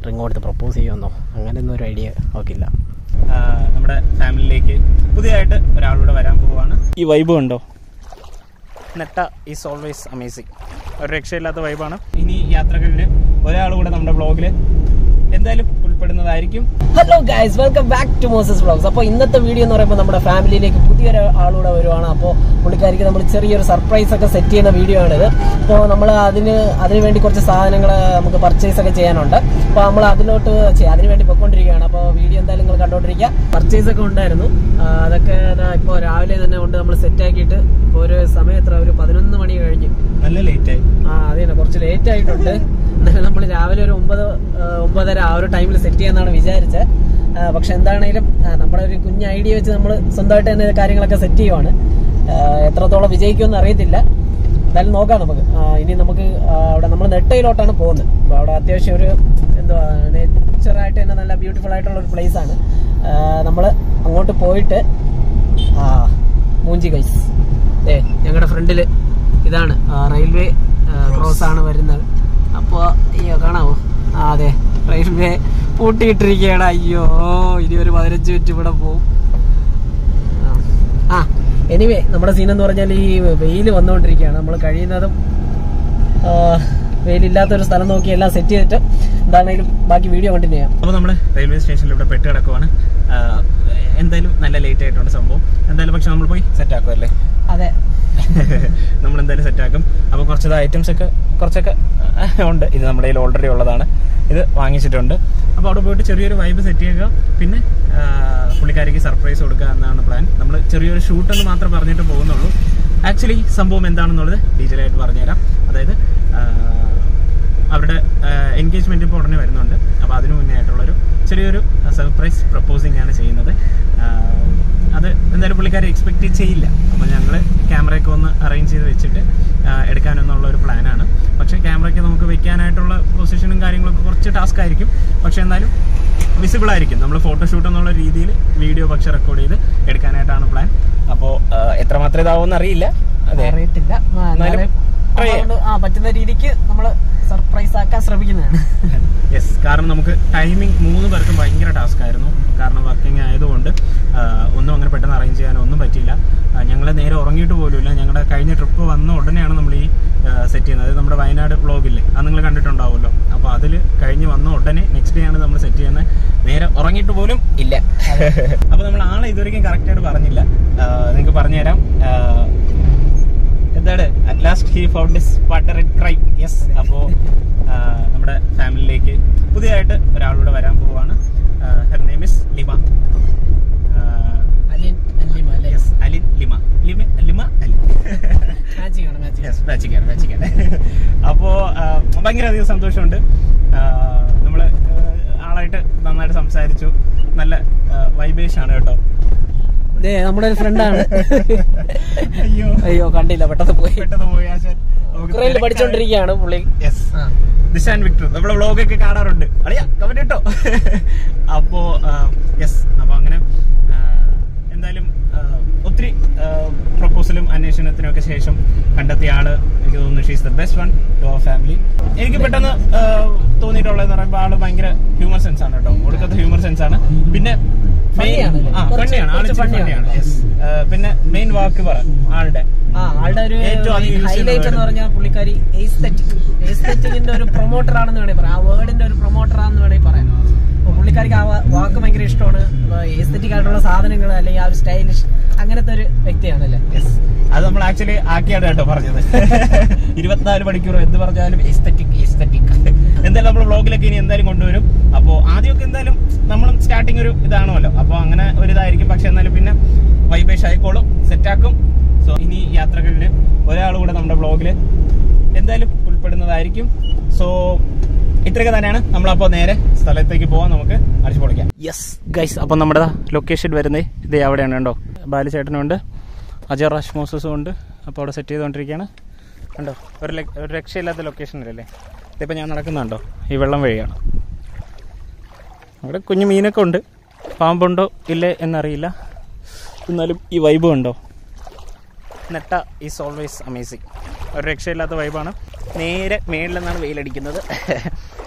Ring കൊടുത്ത് propose ചെയ്യുമെന്നോ അങ്ങനെയൊന്നും ഒരു ഐഡിയ അവക്കില്ല ആ, നമ്മുടെ ഫാമിലിയിലേക്ക് പുതിയതായിട്ട് ഒരാളൂടെ വരാൻ പോവുകയാണ് ഈ വൈബ് ഉണ്ടോ നെട്ട ഈസ് ഓൾവേസ് അമേസിങ് ഒരു രക്ഷയില്ലാത്ത വൈബാണ് ഇനി യാത്രകളിൽ ഒരാൾ കൂടെ നമ്മുടെ ബ്ലോഗിൽ എന്തായാലും ഉൾപ്പെടുന്നതായിരിക്കും hello guys welcome back to Moses vlogs അപ്പോൾ ഇന്നത്തെ വീഡിയോ എന്ന് പറയുമ്പോൾ നമ്മുടെ ഫാമിലിയിലേക്ക് പുതിയൊരു ആളൂടെ വരുവാണ് അപ്പോൾ പുള്ളിക്കാരിക്ക് നമ്മൾ ചെറിയൊരു സർപ്രൈസ് ഒക്കെ സെറ്റ് ചെയ്യുന്ന വീഡിയോ ആണിത് അപ്പോൾ നമ്മൾ അതിന് അതിന് വേണ്ടി കുറച്ച് സാധനങ്ങൾ നമുക്ക് പർച്ചേസ് ഒക്കെ ചെയ്യാനുണ്ട് അപ്പോൾ നമ്മൾ അതിലോട്ട് ചെ- അതിന് വേണ്ടി പൊയ്ക്കൊണ്ടിരിക്കുകയാണ് അപ്പോൾ വീഡിയോ എന്തായാലും നിങ്ങൾ കണ്ടോണ്ടിരിക്കുക പർച്ചേസ് ഒക്കെ ഉണ്ടായിരുന്നു ആ, അതൊക്കെ ഇപ്പോൾ രാവിലെ തന്നെ കൊണ്ട് നമ്മൾ സെറ്റ് ആക്കിയിട്ട് ഇപ്പോൾ ഒരു സമയം എത്ര ഒരു പതിനൊന്ന് മണി കഴിഞ്ഞ് നല്ല ലേറ്റായി ആ അതെ കുറച്ച് ലേറ്റ് ആയിട്ടുണ്ട് എന്നാലും നമ്മൾ രാവിലെ ഒരു ഒമ്പത് ആ, ഒമ്പതര ആ ഒരു ടൈമിൽ സെറ്റ് ചെയ്യാന്നാണ് വിചാരിച്ചത് ആ, പക്ഷെ എന്താണേലും ആ, നമ്മുടെ ഒരു കുഞ്ഞ് ഐഡിയ വെച്ച് നമ്മൾ സ്വന്തമായിട്ട് തന്നെ കാര്യങ്ങളൊക്കെ സെറ്റ് ചെയ്യുവാണ് ആ, എത്രത്തോളം വിജയിക്കുമെന്ന് അറിയത്തില്ല എന്തായാലും നോക്കാം നമുക്ക് ആ, ഇനി നമുക്ക് ആ, അവിടെ നമ്മൾ നെട്ടയിലോട്ടാണ് പോകുന്നത് അപ്പോൾ അവിടെ അത്യാവശ്യം ഒരു എന്തുവാ നേച്ചറായിട്ട് തന്നെ നല്ല ബ്യൂട്ടിഫുൾ ആയിട്ടുള്ള ഒരു പ്ലേസ് ആണ് നമ്മൾ അങ്ങോട്ട് പോയിട്ട് ആ മൂഞ്ചി കൈസ് ഏ ഞങ്ങളുടെ ഫ്രണ്ടിൽ ഇതാണ് റെയിൽവേ ക്രോസ് ആണ് വരുന്നത് അപ്പോൾ അയ്യോ കാണാമോ ആ അതെ റെയിൽവേ പൂട്ടിയിട്ടിരിക്കുകയാണ് അയ്യോ ഇനി ഒരു പതിനഞ്ച് മിനിറ്റ് ഇവിടെ പോവും ആ എനിവേ നമ്മുടെ സീൻ എന്ന് പറഞ്ഞാൽ ഈ വെയിൽ വന്നുകൊണ്ടിരിക്കുകയാണ് നമ്മൾ കഴിയുന്നതും ആ, വെയിലില്ലാത്തൊരു സ്ഥലം നോക്കി എല്ലാം സെറ്റ് ചെയ്തിട്ട് എന്താണെങ്കിലും ബാക്കി വീഡിയോ കണ്ടിന്യൂ ചെയ്യാം അപ്പോൾ നമ്മൾ റെയിൽവേ സ്റ്റേഷനിൽ ഇവിടെ പെട്ട് കിടക്കുവാണ് ആ, എന്തായാലും നല്ല ലേറ്റ് ആയിട്ടുണ്ട് സംഭവം എന്തായാലും പക്ഷെ നമ്മൾ പോയി സെറ്റ് ആക്കുമല്ലേ അതെ നമ്മൾ എന്തായാലും സെറ്റ് ആക്കും അപ്പോൾ കുറച്ച് ഐറ്റംസ് ഒക്കെ കുറച്ചൊക്കെ ആ, ഉണ്ട് ഇത് നമ്മുടെ കയ്യിൽ ഓൾറെഡി ഉള്ളതാണ് ഇത് വാങ്ങിച്ചിട്ടുണ്ട് അപ്പോൾ അവിടെ പോയിട്ട് ചെറിയൊരു വൈബ് സെറ്റ് ചെയ്യുക പിന്നെ ആ, പുള്ളിക്കാരിക്ക് സർപ്രൈസ് കൊടുക്കുക എന്നാണ് പ്ലാൻ നമ്മൾ ചെറിയൊരു ഷൂട്ട് എന്ന് മാത്രം പറഞ്ഞിട്ട് പോകുന്നുള്ളൂ ആക്ച്വലി സംഭവം എന്താണെന്നുള്ളത് ഡീറ്റെയിൽ ആയിട്ട് പറഞ്ഞുതരാം അതായത് ആ, അവരുടെ എൻഗേജ്മെന്റ് ഇപ്പോൾ ഉടനെ വരുന്നുണ്ട് അപ്പോൾ അതിനു മുന്നേ ആയിട്ടുള്ളൊരു ചെറിയൊരു സർപ്രൈസ് പ്രപ്പോസിങ് ആണ് ചെയ്യുന്നത് ആ, അത് എന്തായാലും പുള്ളിക്കാരെ എക്സ്പെക്ട് ചെയ്യില്ല അപ്പോൾ ഞങ്ങൾ ക്യാമറയൊക്കെ ഒന്ന് അറേഞ്ച് ചെയ്ത് വെച്ചിട്ട് ആ, എടുക്കാനെന്നുള്ള ഒരു പ്ലാനാണ് പക്ഷേ ക്യാമറയ്ക്ക് നമുക്ക് വെക്കാനായിട്ടുള്ള പൊസിഷനും കാര്യങ്ങളൊക്കെ കുറച്ച് ടാസ്ക് ആയിരിക്കും പക്ഷേ എന്നാലും വിസിബിൾ ആയിരിക്കും നമ്മൾ ഫോട്ടോഷൂട്ട് എന്നുള്ള രീതിയിൽ വീഡിയോ പക്ഷെ റെക്കോർഡ് ചെയ്ത് എടുക്കാനായിട്ടാണ് പ്ലാൻ അപ്പോൾ എത്രമാത്രം ഇതാവുമെന്ന് അറിയില്ല അതെ അറിയത്തില്ല ആ, എന്നാലും എന്നാലും try ചെയ്യാം. അതുകൊണ്ട് ആ പറ്റുന്ന രീതിക്ക് നമ്മൾ സർപ്രൈസ് ആക്കാൻ ശ്രമിക്കുന്നതാണ് യെസ് കാരണം നമുക്ക് ടൈമിംഗ് മൂന്ന് പേർക്കും ഭയങ്കര ടാസ്ക് ആയിരുന്നു കാരണം വർക്കിംഗ് ആയതുകൊണ്ട് ആ, ഒന്നും അങ്ങനെ പെട്ടെന്ന് അറേഞ്ച് ചെയ്യാനോ ഒന്നും പറ്റിയില്ല ഞങ്ങൾ നേരെ ഉറങ്ങിയിട്ട് പോലുമില്ല ഞങ്ങളുടെ കഴിഞ്ഞ ട്രിപ്പ് വന്ന ഉടനെയാണ് നമ്മൾ ഈ സെറ്റ് ചെയ്യുന്നത് അത് നമ്മുടെ വയനാട് വ്ളോഗില്ലേ അത് നിങ്ങൾ കണ്ടിട്ടുണ്ടാവുമല്ലോ അപ്പോൾ അതിൽ കഴിഞ്ഞ് വന്ന ഉടനെ നെക്സ്റ്റ് ഡേ ആണ് നമ്മൾ സെറ്റ് ചെയ്യുന്നത് നേരെ ഉറങ്ങിയിട്ട് പോലും ഇല്ല അപ്പോൾ നമ്മൾ ആളെ ഇതുവരെയും കറക്റ്റായിട്ട് പറഞ്ഞില്ല നിങ്ങൾക്ക് പറഞ്ഞുതരാം ആ, എന്താണ് at last he found this partner in crime yes അപ്പോൾ നമ്മുടെ ഫാമിലിയിലേക്ക് പുതിയതായിട്ട് ഒരാളൂടെ വരാൻ പോവുകയാണ് ഹെർ നെയിം ഇസ് ലിമ അലിൻ അല്ലിമ അല്ലേ യെസ് അലിൻ ലിമ ലിമ ലിമ അലിൻ മാച്ചിങ് ആണ് മാച്ചിങ് യെസ് മാച്ചിക്കാണ് മാച്ചിക്കാണ് അപ്പോൾ ഭയങ്കര അധികം സന്തോഷമുണ്ട് നമ്മൾ ആളായിട്ട് നന്നായിട്ട് സംസാരിച്ചു നല്ല വൈബേഷ് ആണ് കേട്ടോ ഇതേ നമ്മുടെ ഒരു ഫ്രണ്ടാണ് അയ്യോ അയ്യോ കണ്ടില്ല പെട്ടെന്ന് പോയി പെട്ടെന്ന് പോയി ആശാൻ നമുക്ക് ഉക്രൈനിൽ തിരക്കായി. പഠിച്ചോണ്ടിരിക്കുകയാണ് പുള്ളി യെസ് ആ. ദിശാൻ വിക്ടർ നമ്മുടെ വ്ളോഗൊക്കെ കാണാറുണ്ട് അളിയാ കമന്റ് ഇട്ടോ അപ്പോ യെസ് അപ്പൊ അങ്ങനെ ആ, എന്തായാലും ആ, ഒത്തിരി പ്രപ്പോസലും അന്വേഷണത്തിനും ഒക്കെ ശേഷം കണ്ടെത്തിയ ആള് എനിക്ക് തോന്നുന്നു she's the best one to our family എനിക്ക് പെട്ടെന്ന് ആ, തോന്നിയിട്ടുള്ളതെന്ന് പറയുമ്പോൾ ആള് ഭയങ്കര ഹ്യൂമർ സെൻസ് ആണ് കേട്ടോ ഒടുക്കത്തെ ഹ്യൂമർ സെൻസ് ആണ് പിന്നെ Funny main- ആണല്ലേ? ആ കുറച്ച് ഫണ്ണിയാണ് ആള് കുറച്ച് funny ഫണ്ണിയാണ് ആണ്. യെസ് പിന്നെ മെയിൻ വാക്ക് പറ ആളുടെ ആ ആളുടെ ഒരു ഏറ്റവും അധികം use ചെയ്യുന്ന ഹൈലൈറ്റ് എന്ന് word. പറഞ്ഞാൽ പുള്ളിക്കാരി എസ്തെറ്റിക് എസ്തെറ്റിക്കിന്റെ ഒരു പ്രൊമോട്ടർ ആണെന്ന് വേണമെങ്കിൽ പറയാം ആ വേർഡിന്റെ ഒരു പ്രൊമോട്ടർ ആണെന്ന് വേണമെങ്കിൽ പറയാം അപ്പൊ പുള്ളിക്കാരിക്ക് ആ വാ- വാക്ക് ഭയങ്കര ഇഷ്ടമാണ് എസ്തെറ്റിക് ആയിട്ടുള്ള സാധനങ്ങൾ അല്ലെങ്കിൽ ആ ഒരു സ്റ്റൈലിഷ് അങ്ങനത്തെ ഒരു വ്യക്തിയാണ് അല്ലേ Yes. അത് നമ്മൾ ആക്ച്വലി ആക്കിയാണ് കേട്ടോ പറഞ്ഞത് ഇരുപത്തിനാല് മണിക്കൂർ എന്ത് പറഞ്ഞാലും എസ്തറ്റിക് എസ്തറ്റിക് എന്തായാലും നമ്മൾ വ്ളോഗിലൊക്കെ ഇനി എന്തായാലും കൊണ്ടുവരും അപ്പോൾ ആദ്യമൊക്കെ എന്തായാലും നമ്മളും സ്റ്റാർട്ടിങ് ഒരു ഇതാണല്ലോ അപ്പോൾ അങ്ങനെ ഒരു ഇതായിരിക്കും പക്ഷെ എന്നാലും പിന്നെ വൈബേഷ് ആയിക്കോളും സെറ്റാക്കും സോ ഇനി യാത്രകളിൽ ഒരാൾ കൂടെ നമ്മുടെ വ്ളോഗിൽ എന്തായാലും ഉൾപ്പെടുന്നതായിരിക്കും സോ ഇത്രയൊക്കെ തന്നെയാണ് നമ്മളപ്പോൾ നേരെ സ്ഥലത്തേക്ക് പോവാൻ നമുക്ക് അടിച്ചു പൊളിക്കാം യെസ് ഗൈസ് അപ്പം നമ്മുടെ ലൊക്കേഷൻ വരുന്നത് ഇതേ അവിടെയാണ് കേട്ടോ ബാലുചേട്ടനും ഉണ്ട് അജയ് റാഷ് മോസസും ഉണ്ട് അപ്പോൾ അവിടെ സെറ്റ് ചെയ്തുകൊണ്ടിരിക്കുകയാണ് കണ്ടോ ഒരു ല- ഒരു രക്ഷയില്ലാത്ത ലൊക്കേഷനിലല്ലേ ഇതിപ്പോൾ ഞാൻ നടക്കുന്നുണ്ടോ ഈ വെള്ളം വഴിയാണ് അവിടെ കുഞ്ഞു മീനൊക്കെ ഉണ്ട് പാമ്പുണ്ടോ ഇല്ലേ എന്നറിയില്ല എന്നാലും ഈ വൈബ് ഉണ്ടോ നെട്ട ഈസ് ഓൾവേസ് അമേസിങ് ഒരു രക്ഷയില്ലാത്ത വൈബാണ് നേരെ മേളിൽ നിന്നാണ് വെയിലടിക്കുന്നത്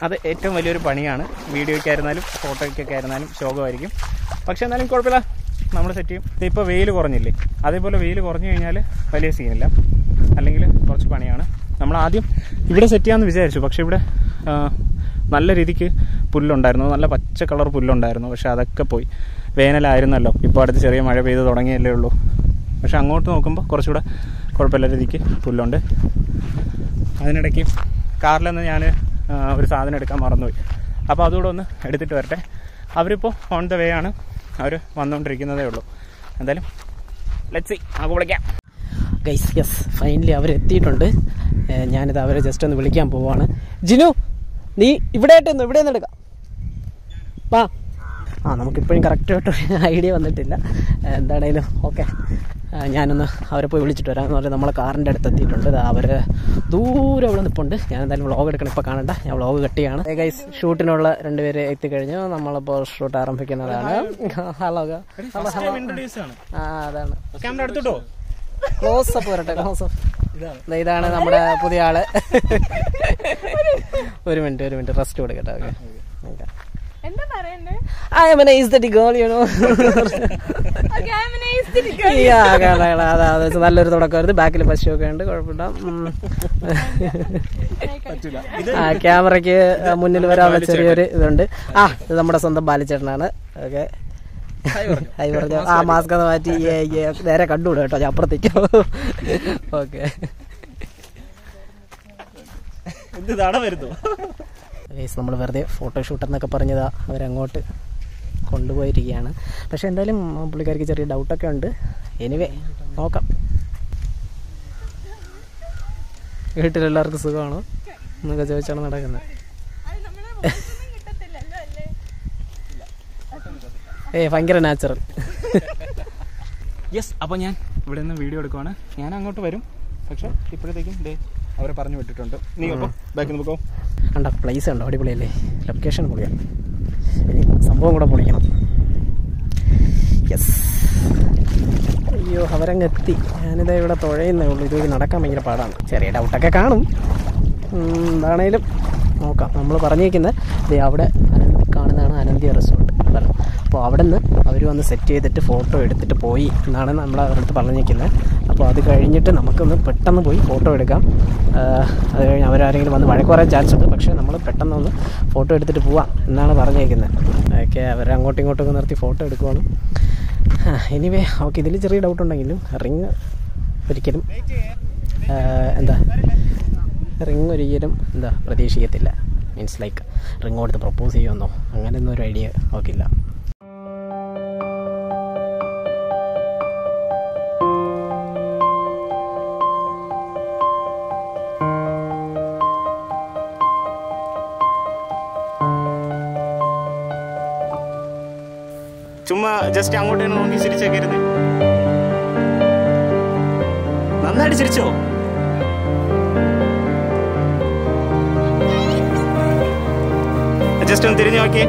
അത് ഏറ്റവും വലിയൊരു പണിയാണ് വീഡിയോയ്ക്കായിരുന്നാലും ഫോട്ടോയ്ക്കൊക്കെ ആയിരുന്നാലും ശോകമായിരിക്കും പക്ഷെ എന്നാലും കുഴപ്പമില്ല നമ്മൾ സെറ്റ് ചെയ്യും ഇപ്പോൾ വെയിൽ കുറഞ്ഞില്ലേ അതേപോലെ വെയിൽ കുറഞ്ഞു കഴിഞ്ഞാൽ വലിയ സീനില്ല അല്ലെങ്കിൽ കുറച്ച് പണിയാണ് നമ്മൾ ആദ്യം ഇവിടെ സെറ്റ് ചെയ്യാമെന്ന് വിചാരിച്ചു പക്ഷെ ഇവിടെ ആ, നല്ല രീതിക്ക് പുല്ലുണ്ടായിരുന്നു നല്ല പച്ച കളർ പുല്ലുണ്ടായിരുന്നു പക്ഷെ അതൊക്കെ പോയി വേനലായിരുന്നല്ലോ ഇപ്പോൾ അടുത്ത് ചെറിയ മഴ പെയ്ത് തുടങ്ങിയല്ലേ ഉള്ളൂ പക്ഷെ അങ്ങോട്ട് നോക്കുമ്പോൾ കുറച്ചുകൂടെ കുഴപ്പമില്ല രീതിക്ക് പുല്ലുണ്ട് അതിനിടയ്ക്ക് കാറിൽ നിന്ന് ഞാൻ ഒരു സാധനം എടുക്കാൻ മറന്നുപോയി അപ്പോൾ അതുകൂടെ ഒന്ന് എടുത്തിട്ട് വരട്ടെ അവരിപ്പോൾ ഓൺ ദ വേ ആണ് അവർ വന്നുകൊണ്ടിരിക്കുന്നതേ ഉള്ളൂ എന്തായാലും ലെറ്റ് സി നമുക്ക് വിളിക്കാം ഗൈസ് യെസ് ഫൈനലി അവരെത്തിയിട്ടുണ്ട് ഏ, ഞാനിത് അവരെ ജസ്റ്റ് ഒന്ന് വിളിക്കാൻ പോവാണ് ജിനു നീ ഇവിടെ ആയിട്ടൊന്ന് ഇവിടെ നിന്ന് എടുക്കാം വാ ആ നമുക്കിപ്പോഴും കറക്റ്റായിട്ട് ഐഡിയ വന്നിട്ടില്ല ഏ, എന്താണേലും ഓക്കെ ഞാനൊന്ന് അവരെ പോയി വിളിച്ചിട്ട് വരാം എന്ന് പറഞ്ഞാൽ നമ്മളെ കാറിൻ്റെ അടുത്ത് എത്തിയിട്ടുണ്ട് ദാ അവര് ദൂരെ അവിടെ നിൽപ്പുണ്ട് ഞാൻ എന്തായാലും വ്ളോഗ് എടുക്കണം ഇപ്പോൾ കാണണ്ട ഞാൻ വ്ളോഗ് കട്ടിയാണ് ഗൈസ് ഷൂട്ടിനുള്ള രണ്ടുപേര് എത്തിക്കഴിഞ്ഞു നമ്മളിപ്പോൾ ഷൂട്ട് ആരംഭിക്കുന്നതാണ് ഹലോ ഹലോ ഹലോ ആ അതാണ് ക്യാമറ എടുത്തിട്ടോ ക്ലോസ് അപ്പ് വരട്ടെ ക്ലോസ് അപ്പ് ഇതാണ് നമ്മുടെ പുതിയ ആള് ഒരു മിനിറ്റ് ഒരു മിനിറ്റ് റെസ്റ്റ് കൊടുക്കട്ടെ ഓക്കെ എന്താ പറയണ്ടേ I am an aesthetic girl, you know. Okay, I'm an aesthetic girl. Yeah, കാണാം, കാണാം. അതാ, അത് നല്ലൊരു തുടക്കമായിരുന്നു ബാക്കിൽ പശുവൊക്കെ ഉണ്ട് കുഴപ്പമില്ല ഉം. ആ ക്യാമറയ്ക്ക് മുന്നിൽ വരാനുള്ള ചെറിയൊരു ഇതുണ്ട് ആ ഇത് നമ്മുടെ സ്വന്തം ബാലിച്ചേട്ടനാണ് ഓക്കെ ഹൈ പറഞ്ഞു ആ മാസ്ക് ഒന്ന് മാറ്റി ഏ, ഏ, നേരെ കണ്ടുവിടും കേട്ടോ ഞാൻ അപ്പുറത്തേക്കോ ഓക്കെ എന്ത് തട വരുന്നു ഗൈസ് നമ്മൾ വെറുതെ ഫോട്ടോഷൂട്ട് എന്നൊക്കെ പറഞ്ഞതാ അവരങ്ങോട്ട് കൊണ്ടുപോയിരിക്കുകയാണ് പക്ഷെ എന്തായാലും പുള്ളിക്കാർക്ക് ചെറിയ ഡൗട്ടൊക്കെ ഉണ്ട് എനിവേ നോക്കാം വീട്ടിലെല്ലാവർക്കും സുഖമാണോ എന്നൊക്കെ ചോദിച്ചാണ് നടക്കുന്നത് അത് നമ്മളെ മുഖത്തൊന്നും കിട്ടത്തില്ലല്ലോ അല്ലേ ഏയ് ഭയങ്കര നാച്ചുറൽ യെസ് അപ്പോൾ ഞാൻ ഇവിടെ നിന്ന് വീഡിയോ എടുക്കുവാണ് ഞാൻ അങ്ങോട്ട് വരും പക്ഷെ ഇപ്പോഴത്തേക്കും ദേ അവരെ പറഞ്ഞു വിട്ടിട്ടുണ്ട് നീ അപ്പോൾ ബാക്കിൽ നോക്കോ കണ്ട പ്ലേസ് കണ്ടോ അടിപൊളിയല്ലേ ലൊക്കേഷൻ പൊളിയാണ് ഇനി സംഭവം കൂടെ പൊളിക്കണം യെസ് അയ്യോ അവരങ്ങ് എത്തി ഞാനിതാ ഇവിടെ തുഴയുന്നേ ഉള്ളൂ ഇത് നടക്കാൻ ഭയങ്കര പാടാണ് ചെറിയ ഡൗട്ടൊക്കെ കാണും ഉം, എന്താണേലും നോക്കാം നമ്മൾ പറഞ്ഞേക്കുന്നത് ദേ അവിടെ അനന്തി കാണുന്നതാണ് അനന്തിയ റിസോർട്ട് സ്ഥലം അപ്പോൾ അവിടെ നിന്ന് അവർ വന്ന് സെറ്റ് ചെയ്തിട്ട് ഫോട്ടോ എടുത്തിട്ട് പോയി എന്നാണ് നമ്മൾ അവരുടെ അടുത്ത് പറഞ്ഞേക്കുന്നത് അപ്പോൾ അത് കഴിഞ്ഞിട്ട് നമുക്കൊന്ന് പെട്ടെന്ന് പോയി ഫോട്ടോ എടുക്കാം ആ, അത് കഴിഞ്ഞ് അവരാരെങ്കിലും വന്ന് വഴക്ക് പറയാൻ ചാൻസ് ഉണ്ട് പക്ഷേ നമ്മൾ പെട്ടെന്ന് ഒന്ന് ഫോട്ടോ എടുത്തിട്ട് പോവാം എന്നാണ് പറഞ്ഞേക്കുന്നത് ഓക്കെ അവർ അങ്ങോട്ടും ഇങ്ങോട്ടും ഒക്കെ നിർത്തി ഫോട്ടോ എടുക്കുവാണ് എനിവേ ഓക്കെ ഇതിൽ ചെറിയ ഡൗട്ട് ഉണ്ടെങ്കിലും റിങ് ഒരിക്കലും ആ, എന്താ റിങ് ഒരിക്കലും എന്താ പ്രതീക്ഷിക്കത്തില്ല മീൻസ് ലൈക്ക് റിങ് കൊടുത്ത് പ്രപ്പോസ് ചെയ്യുമെന്നോ അങ്ങനെയൊന്നും ഒരു ഐഡിയ നോക്കില്ല ചുമ്മാ ജസ്റ്റ് അങ്ങോട്ട് തന്നെ നോക്കി ചിരിച്ചേക്കരുത് നന്നായിട്ട് ചിരിച്ചോ ജസ്റ്റ് ഒന്ന് തിരിഞ്ഞു നോക്കിയേ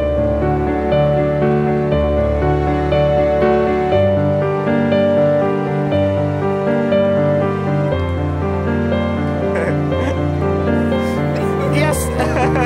Yes.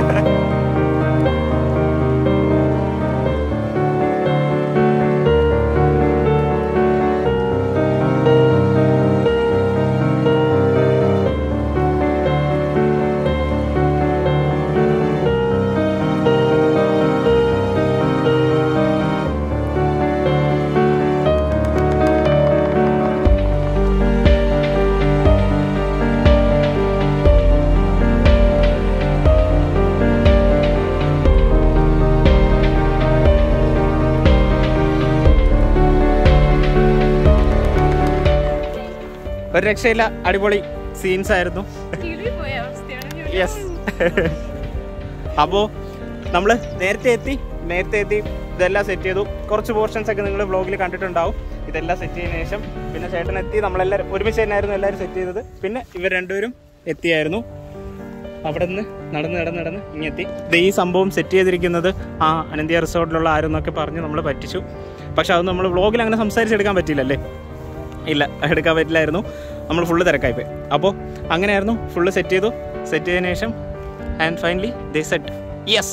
ഒരു രക്ഷയില്ല അടിപൊളി സീൻസ് ആയിരുന്നു കിളി പോയ അവസ്ഥയാണ് ഞാൻ. യെസ് അപ്പോൾ നമ്മൾ നേരത്തെ എത്തി നേരത്തെ എത്തി ഇതെല്ലാം സെറ്റ് ചെയ്തു കുറച്ച് പോർഷൻസ് ഒക്കെ നിങ്ങൾ വ്ളോഗിൽ കണ്ടിട്ടുണ്ടാവും ഇതെല്ലാം സെറ്റ് ചെയ്തതിനു ശേഷം പിന്നെ ചേട്ടൻ എത്തി നമ്മളെല്ലാവരും ഒരുമിച്ച് തന്നെയായിരുന്നു എല്ലാവരും സെറ്റ് ചെയ്തത് പിന്നെ ഇവർ രണ്ടുപേരും എത്തിയായിരുന്നു അവിടെ നിന്ന് നടന്ന് നടന്ന് നടന്ന് ഇങ്ങെത്തി ഇത് ഈ സംഭവം സെറ്റ് ചെയ്തിരിക്കുന്നത് ആ അനന്ത്യ റിസോർട്ടിലുള്ള ആരെന്നൊക്കെ പറഞ്ഞ് നമ്മൾ പറ്റിച്ചു പക്ഷെ അത് നമ്മൾ വ്ളോഗിൽ അങ്ങനെ സംസാരിച്ചെടുക്കാൻ പറ്റിയില്ലല്ലേ ഇല്ല എടുക്കാൻ പറ്റില്ലായിരുന്നു നമ്മൾ ഫുള്ള് തിരക്കായിപ്പോയി അപ്പോൾ അങ്ങനെയായിരുന്നു ഫുള്ള് സെറ്റ് ചെയ്തു സെറ്റ് ചെയ്തതിനു ശേഷം and finally they set yes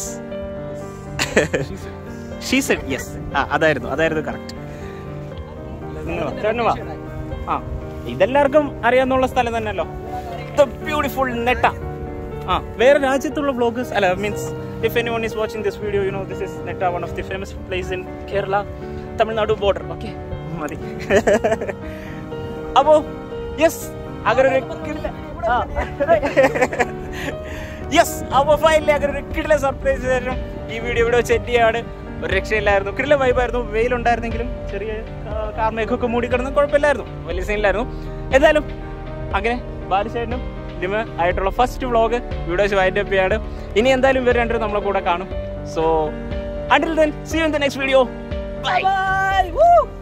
she said yes ആ അതായിരുന്നു അതായിരുന്നു കറക്റ്റ് ചേട്ടന് വാ ആ ഇതെല്ലാവർക്കും അറിയാവുന്ന സ്ഥലം തന്നെയല്ലോ ദ ബ്യൂട്ടിഫുൾ നെട്ട ആ വേറെ രാജ്യത്തുള്ള വ്ളോഗേഴ്സ് അല്ല means if any one is watching this video you know this is നെട്ട one of the famous place in Kerala Tamil Nadu border okay മതി അപ്പോ യെസ് അങ്ങനെ ഒരു യെസ് അപ്പൊ ഫൈനലി അങ്ങനെ ഒരു കിടില സർപ്രൈസ് തരണം ഈ വീഡിയോ ഇവിടെ വെച്ച് എൻഡ് ചെയ്യാണ് ഒരു രക്ഷയില്ലായിരുന്നു കിടില വൈബായിരുന്നു വെയിലുണ്ടായിരുന്നെങ്കിലും ചെറിയ കാ- കാർമേഘമൊക്കെ മൂടിക്കിടന്ന് കുഴപ്പമില്ലായിരുന്നു വലിയ സീനിലായിരുന്നു എന്തായാലും അങ്ങനെ ബാലുശേഖരനും ലിമ ആയിട്ടുള്ള first vlog videos wind up ചെയ്യാണ് ഇനി എന്തായാലും ഇവർ രണ്ടും നമ്മളെ കൂടെ കാണും so until then see in the next video bye Bye. Woo.